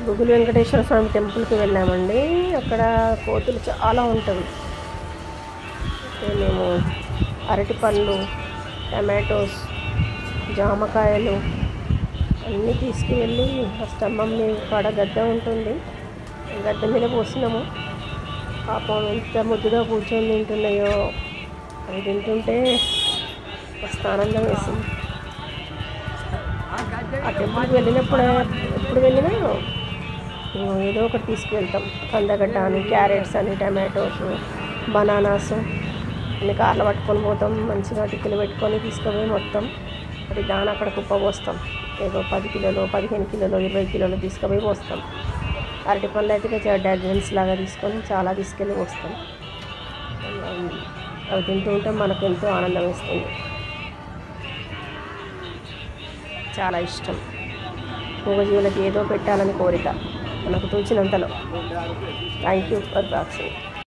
గుగులు వెంకటేశ్వర స్వామి టెంపుల్కి వెళ్ళామండి అక్కడ కోతులు చాలా ఉంటుంది అయితే మేము అరటి పండ్లు టమాటోస్ జామకాయలు అన్నీ తీసుకువెళ్ళి ఆ స్తంభం మీద కాడ గడ్డ ఉంటుంది గడ్డ మీద పోసినాము పాపం ఎంత ముద్దుగా కూర్చొని తింటున్నాయో అవి తింటుంటే మస్తు ఆనందం వేసింది ఆ టెంపుల్కి వెళ్ళినప్పుడు ఎప్పుడు వెళ్ళినా మేము ఏదో ఒకటి తీసుకువెళ్తాం కందగడ్డ అని క్యారెట్స్ అని టమాటోస్ బనానాస్ అన్ని కార్లు పట్టుకొని పోతాం మంచిగా టిక్కలు పెట్టుకొని తీసుకుపోయి మొత్తం అది దాని అక్కడ కుప్ప పోస్తాం ఏదో పది కిలోలు పదిహేను కిలోలు ఇరవై కిలోలు తీసుకుపోయి పోస్తాం అరటి పళ్ళు అయితే ఇక డజన్స్ లాగా తీసుకొని చాలా తీసుకెళ్ళి పోస్తాం అవి తింటూ ఉంటే మనకు ఎంతో ఆనందం ఇస్తుంది చాలా ఇష్టం మూగజీవులకి ఏదో పెట్టాలని కోరిక మనకు తోచినంతలో థ్యాంక్ యూ ఫర్ వాచింగ్